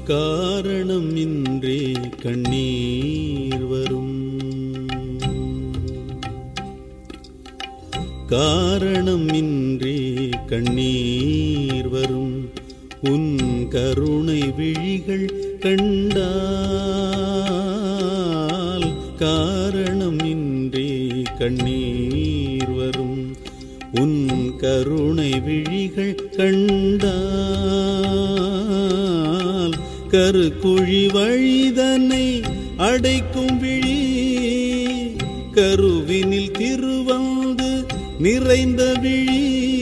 காரணம் இன்றே கண்ணீர் வரும் காரணம் இன்றே கண்ணீர் வரும் உன் கருணை விழிகள் கண்டால் காரணம் இன்றே கண்ணீர் வரும் உன் கருணை விழிகள் கண்டால் கருக்குழி வழிதனை அடைக்கும் விழி கருவினில் திருவந்து நிறைந்த விழி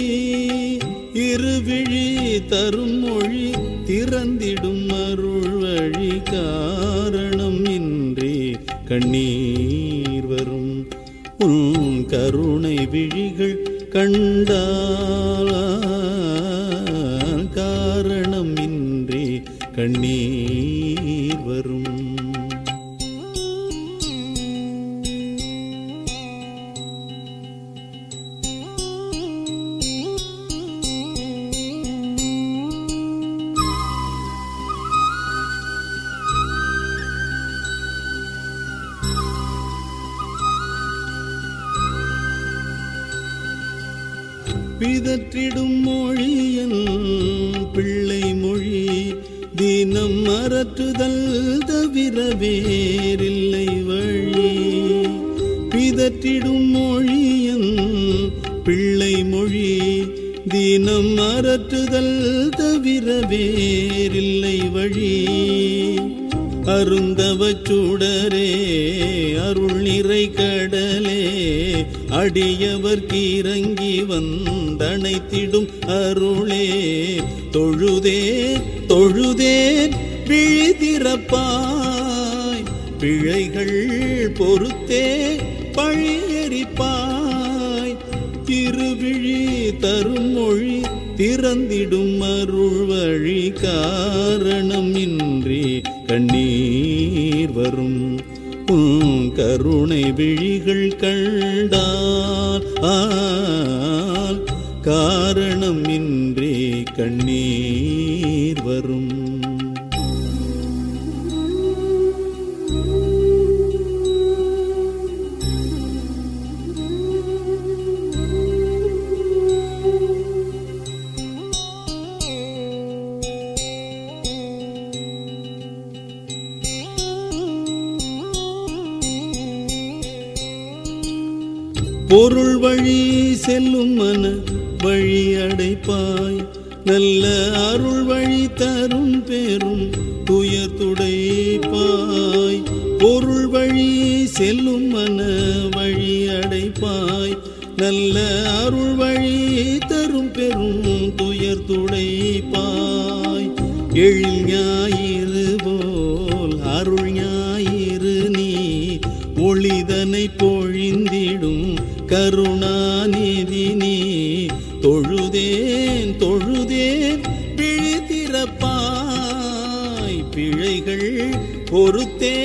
இருவிழி தரும் மொழி திறந்திடும் அருள் வழி காரணம் இன்றி கண்ணீர் வரும் உன் கருணை விழிகள் கண்டால் காரணம் இன்றி கண்ணீர் வரும் பிதற்றிடும் மொழியல் பிள்ளை மொழி தினம் மறற்றுதல் தவிர வேறில்லை வழி பிதற்றிடும் மொழியல் பிள்ளை மொழி தினம் மறற்றுதல் தவிர வேறில்லை வழி அருந்தவச் சுடரே அருள் நிறை கடலே அடியவர்க்கு இறங்கி வந்தணைத்திடும் அருளே தொழுதே தொழுதே விழிதிறப்பாய் பிழைகள் பொறுத்தே பழியரிப்பாய் திருவிழி தரும் மொழி திறந்திடும் அருள் வழி காரணம் இன்றி கண்ணீர் வரும் உன் கருணை விழிகள் கண்டால் ஆல் காரணம் இன்றி கண்ணீர் வரும் பொருள் வழி செல்லும் மன வழி அடைப்பாய் நல்ல அருள் வழி தரும் பெரும் துயர் துடைப்பாய் பொருள் வழி செல்லும் மன வழி அடைப்பாய் நல்ல அருள் வழி தரும் பெரும் துயர் துடைப்பாய் எழில் ஞாயிறு போல் அருள் ஞாயிறு நீ ஒளிதனை பொழிந்திடும் கருணாநிதி நீ தொழுதேன் தொழுதேன் பிழித்திறப்பாய் பிழைகள் பொறுத்தே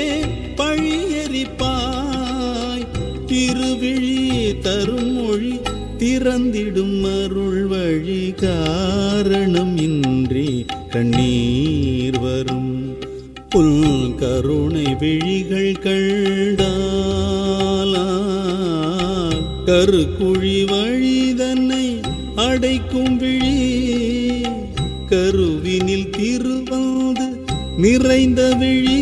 பழியரிப்பாய் திருவிழி தரும் மொழி திறந்திடும் அருள் வழி காரணம் இன்றி கண்ணீர் வரும் புல் கருணை விழிகள் கண்டாலா கருக்குழி வழிதன்னை அடைக்கும் விழி கருவினில் திருவாது நிறைந்த விழி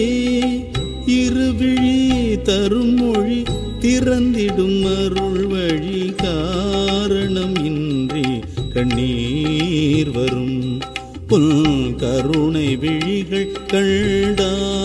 இருவிழி தரும் மொழி திறந்திடும் அருள் வழி காரணம் இன்றி கண்ணீர் வரும் புல் கருணை விழிகள் கண்டா